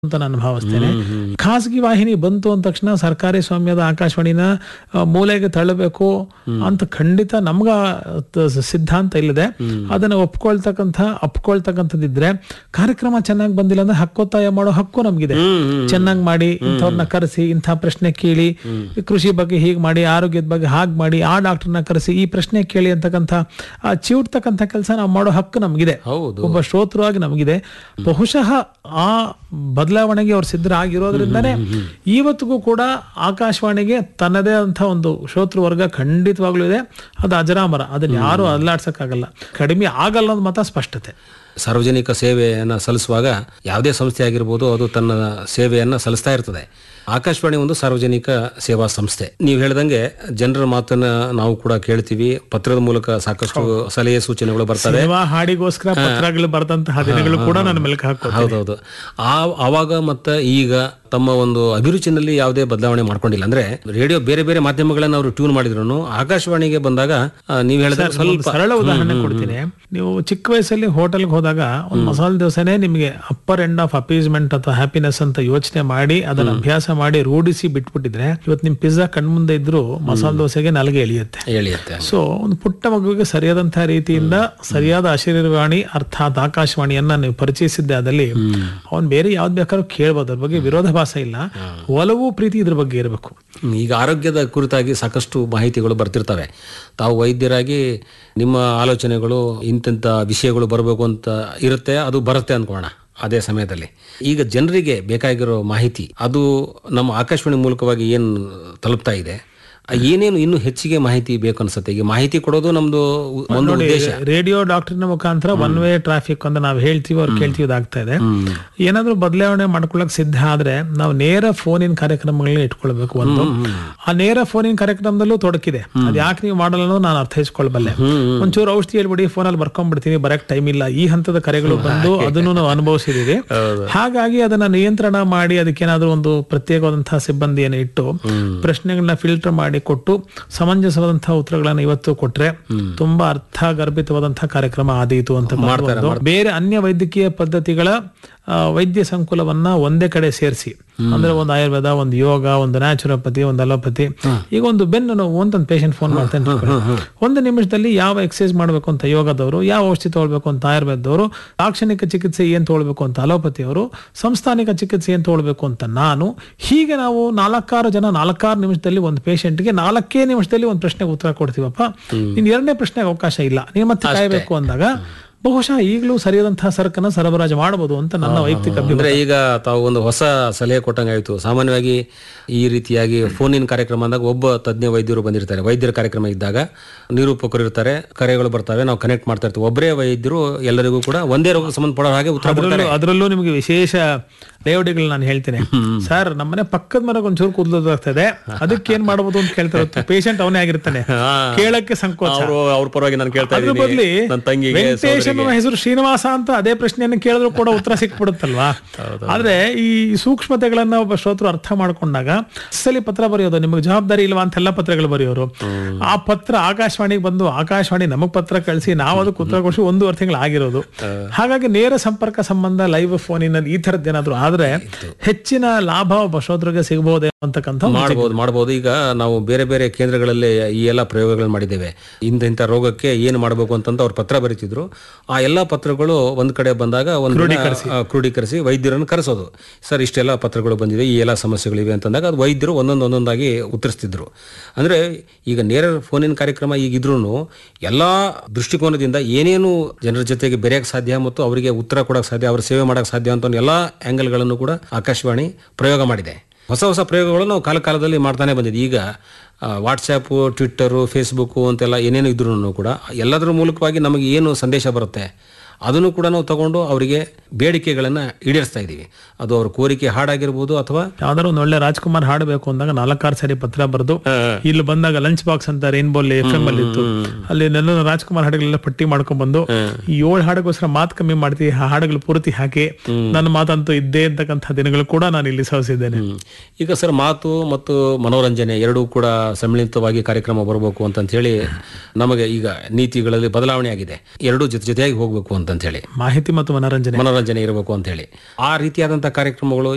ಅಂತ ನಾನು ಭಾವಿಸ್ತೇನೆ ಖಾಸಗಿ ವಾಹಿನಿ ಬಂತು ಅಂದ ತಕ್ಷಣ ಸರ್ಕಾರಿ ಸ್ವಾಮ್ಯದ ಆಕಾಶವಾಣಿನ ಆ, ಮೂಲೆಗೆ ತಳ್ಳಬೇಕು ಅಂತ ಖಂಡಿತ ನಮ್ಗ ತ- ಸಿದ್ಧಾಂತ ಇಲ್ಲದೆ ಅದನ್ನ ಒಪ್ಕೊಳ್ತಕ್ಕಂಥ ಅಪ್ಕೊಳ್ತಕ್ಕಂಥದ್ದಿದ್ರೆ ಕಾರ್ಯಕ್ರಮ ಚೆನ್ನಾಗಿ ಬಂದಿಲ್ಲ ಅಂದ್ರೆ ಹಕ್ಕೊತ್ತಾಯ ಮಾಡೋ ಹಕ್ಕು ನಮ್ಗಿದೆ ಚೆನ್ನಾಗಿ ಮಾಡಿ ಇಂಥವ್ರನ್ನ ಕರೆಸಿ ಇಂಥ ಪ್ರಶ್ನೆ ಕೇಳಿ ಕೃಷಿ ಬಗ್ಗೆ ಹೀಗೆ ಮಾಡಿ ಆರೋಗ್ಯದ ಬಗ್ಗೆ ಹಾಗೆ ಮಾಡಿ ಆ ಡಾಕ್ಟರ್ನ ಕರೆಸಿ ಈ ಪ್ರಶ್ನೆ ಕೇಳಿ ಅಂತಕ್ಕಂಥ ಆ ಚಿವುಟ್ತಕ್ಕಂಥ ಕೆಲಸ ನಾವು ಮಾಡೋ ಹಕ್ಕು ನಮಗಿದೆ ಹೌದು ಒಬ್ಬ ಶ್ರೋತೃವಾಗಿ ನಮಗಿದೆ ಬಹುಶಃ ಆ ಬದಲಾವಣೆಗೆ ಅವ್ರು ಸಿದ್ಧರಾಗಿರೋದ್ರಿಂದನೇ ಇವತ್ತಿಗೂ ಕೂಡ ಆಕಾಶವಾಣಿಗೆ ತನ್ನದೇ ಅಂತ ಒಂದು ಶ್ರೋತೃ ವರ್ಗ ಖಂಡಿತವಾಗ್ಲೂ ಇದೆ ಅದು ಅಜರಾಮರ ಅದನ್ನ ಯಾರು ಅಲ್ಲಾಡ್ಸಕ್ಕಾಗಲ್ಲ ಕಡಿಮೆ ಆಗಲ್ಲ ಅನ್ನೋದು ಮಾತ್ರ ಸ್ಪಷ್ಟತೆ ಸಾರ್ವಜನಿಕ ಸೇವೆಯನ್ನು ಸಲ್ಲಿಸುವಾಗ ಯಾವುದೇ ಸಂಸ್ಥೆ ಆಗಿರ್ಬೋದು ಅದು ತನ್ನ ಸೇವೆಯನ್ನು ಸಲ್ಲಿಸ್ತಾ ಇರ್ತದೆ ಆಕಾಶವಾಣಿ ಒಂದು ಸಾರ್ವಜನಿಕ ಸೇವಾ ಸಂಸ್ಥೆ ನೀವು ಹೇಳ್ದಂಗೆ ಜನರ ಮಾತನ್ನ ನಾವು ಕೂಡ ಕೇಳ್ತೀವಿ ಪತ್ರದ ಮೂಲಕ ಸಾಕಷ್ಟು ಸಲಹೆ ಸೂಚನೆಗಳು ಬರ್ತವೆ ಸೇವಾ ಹಾಡಿಗೋಸ್ಕರ ಪತ್ರಗಳು ಬರೆದಂತಹ ದಿನಗಳು ಕೂಡ ನನ್ನ ಮೆಲುಕು ಹಾಕೋ ಹೌದೌದು ಆ ಆವಾಗ ಮತ್ತು ಈಗ ತಮ್ಮ ಒಂದು ಅಭಿರುಚಿನಲ್ಲಿ ಯಾವುದೇ ಬದಲಾವಣೆ ಮಾಡ್ಕೊಂಡಿಲ್ಲ ಅಂದ್ರೆ ರೇಡಿಯೋ ಬೇರೆ ಬೇರೆ ಮಾಧ್ಯಮಗಳನ್ನ ಅವರು ಟ್ಯೂನ್ ಮಾಡಿದ್ರು ಆಕಾಶವಾಣಿಗೆ ಬಂದಾಗ ಆ, ನೀವು ಹೇಳಿದ್ರೆ ಸ್ವಲ್ಪ ಸರಳ ಉದಾಹರಣೆ ಕೊಡ್ತೀನಿ ನೀವು ಚಿಕ್ಕ ವಯಸ್ಸಲ್ಲಿ ಹೋಟೆಲ್ಗೆ ಹೋದಾಗ ಒಂದು ಮಸಾಲೆ ದೋಸೆನೇ ನಿಮಗೆ ಅಪ್ಪರ್ ಎಂಡ್ ಆಫ್ ಅಪೀಸ್ಮೆಂಟ್ ಅಥವಾ ಹ್ಯಾಪಿನೆಸ್ ಅಂತ ಯೋಚನೆ ಮಾಡಿ ಅದನ್ನ ಅಭ್ಯಾಸ ಮಾಡಿ ರೂಢಿಸಿ ಬಿಟ್ಬಿಟ್ಟಿದ್ರೆ ಇವತ್ತು ನಿಮ್ ಪಿಜ್ಜಾ ಕಣ್ಮುಂದೆ ಇದ್ರು ಮಸಾಲೆ ದೋಸೆಗೆ ನಾಲ್ಗೆ ಎಳಿಯುತ್ತೆ ಎಳಿಯುತ್ತೆ ಸೊ ಒಂದು ಪುಟ್ಟ ಮಗುವಿಗೆ ಸರಿಯಾದಂತಹ ರೀತಿಯಿಂದ ಸರಿಯಾದ ಅಶರೀರವಾಣಿ ಅರ್ಥಾತ್ ಆಕಾಶವಾಣಿಯನ್ನ ನೀವು ಪರಿಚಯಿಸಿದ್ದೆ ಅದಲ್ಲಿ ಅವನ್ ಬೇರೆ ಯಾವ್ದು ಬೇಕಾದ್ರೂ ಕೇಳ್ಬೋದು ಅದ್ರ ಬಗ್ಗೆ ವಿರೋಧಾಭಾಸ ಇಲ್ಲ ಒಲವು ಪ್ರೀತಿ ಇದ್ರ ಬಗ್ಗೆ ಇರಬೇಕು ಹ್ಮ್, ಈಗ ಆರೋಗ್ಯದ ಕುರಿತಾಗಿ ಸಾಕಷ್ಟು ಮಾಹಿತಿಗಳು ಬರ್ತಿರ್ತವೆ ತಾವು ವೈದ್ಯರಾಗಿ ನಿಮ್ಮ ಆಲೋಚನೆಗಳು ಇಂತಿಂಥ ವಿಷಯಗಳು ಬರಬೇಕು ಅಂತ ಇರುತ್ತೆ ಅದು ಬರುತ್ತೆ ಅನ್ಕೋಣ ಅದೇ ಸಮಯದಲ್ಲಿ ಈಗ ಜನರಿಗೆ ಬೇಕಾಗಿರೋ ಮಾಹಿತಿ ಅದು ನಮ್ಮ ಆಕಾಶವಾಣಿ ಮೂಲಕವಾಗಿ ಏನು ತಲುಪ್ತಾ ಇದೆ ಆ ಏನೇನು ಇನ್ನೂ ಹೆಚ್ಚಿಗೆ ಮಾಹಿತಿ ಬೇಕು ಅನ್ಸುತ್ತೆ ಈಗ ಮಾಹಿತಿ ಕೊಡೋದು ನಮ್ದು ಉ- ಒಂದು ಉದ್ದೇಶ ರೇಡಿಯೋ ಡಾಕ್ಟರ್ನ ಮುಖಾಂತರ ಒನ್ ವೇ ಟ್ರಾಫಿಕ್ ಅಂತ ನಾವು ಹೇಳ್ತೀವಿ ಅವ್ರು ಕೇಳ್ತೀವಿ ಇದಾಗ್ತಾ ಇದೆ ಏನಾದ್ರೂ ಬದಲಾವಣೆ ಮಾಡ್ಕೊಳ್ಳಕ್ ಸಿದ್ಧ ಆದ್ರೆ ನಾವು ನೇರ ಫೋನಿನ ಕಾರ್ಯಕ್ರಮಗಳನ್ನ ಇಟ್ಕೊಳ್ಬೇಕು ಒಂದು ಆ ನೇರ ಫೋನಿನ ಕಾರ್ಯಕ್ರಮದಲ್ಲೂ ತೊಡಕಿದೆ ಅದ್ ಯಾಕೆ ನೀವು ಮಾಡಲ್ಲ ಅನ್ನೋದು ನಾನು ಅರ್ಥೈಸ್ಕೊಳ್ಬಲ್ಲೆ ಒಂಚೂರು ಔಷಧಿ ಹೇಳ್ಬಿಡಿ ಫೋನಲ್ಲಿ ಬರ್ಕೊಂಡ್ಬಿಡ್ತೀನಿ ಬರಕ್ ಟೈಮ್ ಇಲ್ಲ ಈ ಹಂತದ ಕರೆಗಳು ಬಂದು ಅದನ್ನು ನಾವು ಅನುಭವಿಸಿದೀವಿ ಹಾಗಾಗಿ ಅದನ್ನ ನಿಯಂತ್ರಣ ಮಾಡಿ ಅದಕ್ಕೇನಾದ್ರೂ ಒಂದು ಪ್ರತ್ಯೇಕವಾದಂತಹ ಸಿಬ್ಬಂದಿಯನ್ನು ಇಟ್ಟು ಪ್ರಶ್ನೆಗಳನ್ನ ಫಿಲ್ಟರ್ ಮಾಡಿ ಕೊಟ್ಟು ಸಮಂಜಸವಾದಂತಹ ಉತ್ತರಗಳನ್ನ ಇವತ್ತು ಕೊಟ್ರೆ ತುಂಬಾ ಅರ್ಥಗರ್ಭಿತವಾದಂತಹ ಕಾರ್ಯಕ್ರಮ ಆದೀತು ಅಂತ ಒಂದು. ಬೇರೆ ಅನ್ಯ ವೈದ್ಯಕೀಯ ಪದ್ಧತಿಗಳ ಆ, ವೈದ್ಯ ಸಂಕುಲವನ್ನ ಒಂದೇ ಕಡೆ ಸೇರಿಸಿ ಅಂದ್ರೆ ಒಂದು ಆಯುರ್ವೇದ ಒಂದು ಯೋಗ ಒಂದು ನ್ಯಾಚುರೋಪತಿ ಒಂದು ಅಲೋಪತಿ ಈಗ ಒಂದು ಬೆನ್ನು ನೋವು ಅಂತ ಒಂದು ಪೇಷಂಟ್ ಫೋನ್ ಮಾಡ್ತಾನೆ ಇಟ್ಕೊಳ್ಳಿ. ಒಂದು ನಿಮಿಷದಲ್ಲಿ ಯಾವ ಎಕ್ಸರ್ಸೈಸ್ ಮಾಡಬೇಕು ಅಂತ ಯೋಗದವರು ಯಾವ ಔಷಧಿ ತಗೊಳ್ಬೇಕು ಅಂತ ಆಯುರ್ವೇದದವರು ಲಾಕ್ಷಣಿಕ ಚಿಕಿತ್ಸೆ ಏನ್ ತಗೊಳ್ಬೇಕು ಅಂತ ಅಲೋಪತಿ ಅವರು ಸಂಸ್ಥಾನಿಕ ಚಿಕಿತ್ಸೆ ಏನ್ ತಗೊಳ್ಬೇಕು ಅಂತ ನಾನು ಹೀಗೆ ನಾವು ನಾಲ್ಕಾರು ಜನ ನಾಲ್ಕಾರು ನಿಮಿಷದಲ್ಲಿ ಒಂದು ಪೇಷಂಟ್ಗೆ ನಾಲ್ಕೇ ನಿಮಿಷದಲ್ಲಿ ಒಂದು ಪ್ರಶ್ನೆಗೆ ಉತ್ತರ ಕೊಡ್ತೀವಪ್ಪ ಇನ್ ಎರಡನೇ ಪ್ರಶ್ನೆಗೆ ಅವಕಾಶ ಇಲ್ಲ ನೀವು ಮತ್ತೆ ಕಾಯಬೇಕು ಅಂದಾಗ ಬಹುಶಃ ಈಗಲೂ ಸರಿಯಾದಂತಹ ಸರಕನ್ನ ಸರಬರಾಜು ಮಾಡಬಹುದು ಅಂತ ನನ್ನ ವೈಯಕ್ತಿಕ ಅಭಿಪ್ರಾಯ ಅಂದ್ರೆ ಈಗ ತಾವು ಒಂದು ಹೊಸ ಸಲಹೆ ಕೊಟ್ಟಂಗಾಯ್ತು ಸಾಮಾನ್ಯವಾಗಿ ಈ ರೀತಿಯಾಗಿ ಫೋನಿನ ಕಾರ್ಯಕ್ರಮ ಅಂದಾಗ ಒಬ್ಬ ತಜ್ಞ ವೈದ್ಯರು ಬಂದಿರ್ತಾರೆ ವೈದ್ಯರ ಕಾರ್ಯಕ್ರಮ ಇದ್ದಾಗ ನಿರೂಪಕರು ಇರ್ತಾರೆ ಕರೆಗಳು ಬರ್ತವೆ ನಾವು ಕನೆಕ್ಟ್ ಮಾಡ್ತಾ ಇರ್ತೀವಿ ಒಬ್ಬರೇ ವೈದ್ಯರು ಎಲ್ಲರಿಗೂ ಕೂಡ ಒಂದೇ ರೋಗಕ್ಕೆ ಸಂಬಂಧಪಡೋ ಹಾಗೆ ಉತ್ತರ ಕೊಡ್ತಾರೆ ಅದರಲ್ಲೂ ಅದರಲ್ಲೂ ನಿಮಗೆ ವಿಶೇಷ ಲೇಔಟಿಗಳು ನಾನು ಹೇಳ್ತೇನೆ ಸರ್ ನಮ್ಮನೆ ಪಕ್ಕದ ಮನೆಗೆ ಒಂಚೂರು ಕೂದಲಾಗ್ತದೆ ಅದಕ್ಕೆ ಏನ್ ಮಾಡಬಹುದು ಅಂತ ಕೇಳ್ತಾರೆ ಪೇಷಂಟ್ ಅವನೇ ಆಗಿರ್ತಾನೆ ಕೇಳಕ್ಕೆ ಸಂಕೋಚ ಅವರು ಅವ್ರ ಪರವಾಗಿ ನಾನು ಕೇಳ್ತಾ ಅದ್ರ ಬದ್ಲಿ ಇದ್ದೀನಿ ನನ್ನ ತಂಗಿಗೆ ವೆಂಕಟೇಶ್ ಅನ್ನುವ ಹೆಸರು ಶ್ರೀನಿವಾಸ ಅಂತ ಅದೇ ಪ್ರಶ್ನೆಯನ್ನು ಕೇಳಿದ್ರು ಕೂಡ ಉತ್ತರ ಸಿಕ್ಬಿಡುತ್ತಲ್ವಾ ಆದ್ರೆ ಈ ಸೂಕ್ಷ್ಮತೆಗಳನ್ನ ಒಬ್ಬ ಶ್ರೋತೃ ಅರ್ಥ ಮಾಡ್ಕೊಂಡಾಗ ಸಲಿ ಪತ್ರ ಬರೆಯೋದು ನಿಮಗೆ ಜವಾಬ್ದಾರಿ ಇಲ್ವಾ ಅಂತ ಎಲ್ಲ ಪತ್ರಗಳು ಬರೆಯೋರು ಆ ಪತ್ರ ಆಕಾಶವಾಣಿಗೆ ಬಂದು ಆಕಾಶವಾಣಿ ನಮಗ್ ಪತ್ರ ಕಳಿಸಿ ನಾವು ಅದಕ್ಕೆ ಉತ್ತರ ಕೊಡಿಸಿ ಒಂದೂವರೆ ತಿಂಗಳು ಆಗಿರೋದು ಹಾಗಾಗಿ ನೇರ ಸಂಪರ್ಕ ಸಂಬಂಧ ಲೈವ್ ಫೋನಿನಲ್ಲಿ ಈ ತರದ್ದು ಏನಾದ್ರು ಆದ್ರೆ ಹೆಚ್ಚಿನ ಲಾಭ ಒಬ್ಬ ಶ್ರೋತೃಗೆ ಸಿಗಬಹುದೇ ಅಂತಕ್ಕಂಥ ಒಂದು ಮಾಡ್ಬೋದು ಮಾಡ್ಬೋದು ಈಗ ನಾವು ಬೇರೆ ಬೇರೆ ಕೇಂದ್ರಗಳಲ್ಲಿ ಈ ಎಲ್ಲ ಪ್ರಯೋಗಗಳನ್ನು ಮಾಡಿದ್ದೇವೆ ಇಂಥ ಇಂಥ ರೋಗಕ್ಕೆ ಏನು ಮಾಡಬೇಕು ಅಂತಂತ ಅವ್ರು ಪತ್ರ ಬರೀತಿದ್ರು ಆ ಎಲ್ಲ ಪತ್ರಗಳು ಒಂದ್ ಕಡೆ ಬಂದಾಗ ಒಂದು ದಿನ, ಆ, ಕ್ರೋಢೀಕರಿಸಿ ವೈದ್ಯರನ್ನು ಕರೆಸೋದು ಸರ್ ಇಷ್ಟೆಲ್ಲ ಪತ್ರಗಳು ಬಂದಿವೆ ಈ ಎಲ್ಲ ಸಮಸ್ಯೆಗಳಿವೆ ಅಂತಂದಾಗ ಅದು ವೈದ್ಯರು ಒಂದೊಂದು ಒಂದೊಂದಾಗಿ ಉತ್ತರಿಸ್ತಿದ್ರು ಅಂದ್ರೆ ಈಗ ನೇರ ಫೋನಿನ ಕಾರ್ಯಕ್ರಮ ಈಗಿದ್ರೂ ಎಲ್ಲ ದೃಷ್ಟಿಕೋನದಿಂದ ಏನೇನು ಜನರ ಜೊತೆಗೆ ಬೆರೆಯಕ್ಕೆ ಸಾಧ್ಯ ಮತ್ತು ಅವರಿಗೆ ಉತ್ತರ ಕೊಡಕ್ಕೆ ಸಾಧ್ಯ ಅವ್ರ ಸೇವೆ ಮಾಡಕ್ಕೆ ಸಾಧ್ಯ ಅಂತ ಎಲ್ಲ ಆ್ಯಂಗಲ್ಗಳನ್ನು ಕೂಡ ಆಕಾಶವಾಣಿ ಪ್ರಯೋಗ ಮಾಡಿದೆ ಹೊಸ ಹೊಸ ಪ್ರಯೋಗಗಳು ನಾವು ಕಾಲ ಕಾಲದಲ್ಲಿ ಮಾಡ್ತಾನೆ ಬಂದಿದೆ ಈಗ ವಾಟ್ಸಪ್ಪು ಟ್ವಿಟ್ಟರು ಫೇಸ್ಬುಕ್ಕು ಅಂತೆಲ್ಲ ಏನೇನು ಇದ್ರೂ ಕೂಡ ಎಲ್ಲದರ ಮೂಲಕವಾಗಿ ನಮಗೆ ಏನು ಸಂದೇಶ ಬರುತ್ತೆ ಅದನ್ನು ಕೂಡ ನಾವು ತಗೊಂಡು ಅವರಿಗೆ ಬೇಡಿಕೆಗಳನ್ನು ಈಡೇರಿಸ್ತಾ ಇದ್ದೀವಿ ಅದು ಅವ್ರ ಕೋರಿಕೆ ಹಾಡಾಗಿರ್ಬೋದು ಅಥವಾ ಯಾವ್ದಾದ್ರು ಒಂದು ಒಳ್ಳೆ ರಾಜ್ಕುಮಾರ್ ಹಾಡಬೇಕು ಅಂದಾಗ ನಾಲ್ಕಾರು ಸರಿ ಪತ್ರ ಬರೆದು ಇಲ್ಲಿ ಬಂದಾಗ ಲಂಚ್ ಬಾಕ್ಸ್ ಅಂತ ರೈನ್ಬೋಲ್ ಎಫ್ ಎಂ ಅಲ್ಲಿ ಇತ್ತು ಅಲ್ಲಿ ನನ್ನ ರಾಜ್ಕುಮಾರ್ ಹಾಡುಗಳೆಲ್ಲ ಪಟ್ಟಿ ಮಾಡ್ಕೊಂಡ್ ಬಂದು ಈ ಏಳು ಹಾಡುಗೋಸ್ಕರ ಮಾತು ಕಮ್ಮಿ ಮಾಡ್ತೀವಿ ಆ ಹಾಡುಗಳು ಪೂರ್ತಿ ಹಾಕಿ ನನ್ನ ಮಾತಂತೂ ಇದ್ದೇ ಅಂತಕ್ಕಂಥ ದಿನಗಳು ಕೂಡ ನಾನು ಇಲ್ಲಿ ಸವಿಸಿದ್ದೇನೆ ಈಗ ಸರ್ ಮಾತು ಮತ್ತು ಮನೋರಂಜನೆ ಎರಡೂ ಕೂಡ ಸಮ್ಮಿಳಿತವಾಗಿ ಕಾರ್ಯಕ್ರಮ ಬರಬೇಕು ಅಂತ ಹೇಳಿ ನಮಗೆ ಈಗ ನೀತಿಗಳಲ್ಲಿ ಬದಲಾವಣೆ ಆಗಿದೆ ಎರಡೂ ಜೊತೆ ಜೊತೆಯಾಗಿ ಹೋಗಬೇಕು ಅಂತ ಹೇಳಿ ಮಾಹಿತಿ ಮತ್ತು ಮನೋರಂಜನೆ ಮನೋರಂಜನೆ ಇರಬೇಕು ಅಂತ ಹೇಳಿ ಆ ರೀತಿಯಾದಂತಹ ಕಾರ್ಯಕ್ರಮಗಳು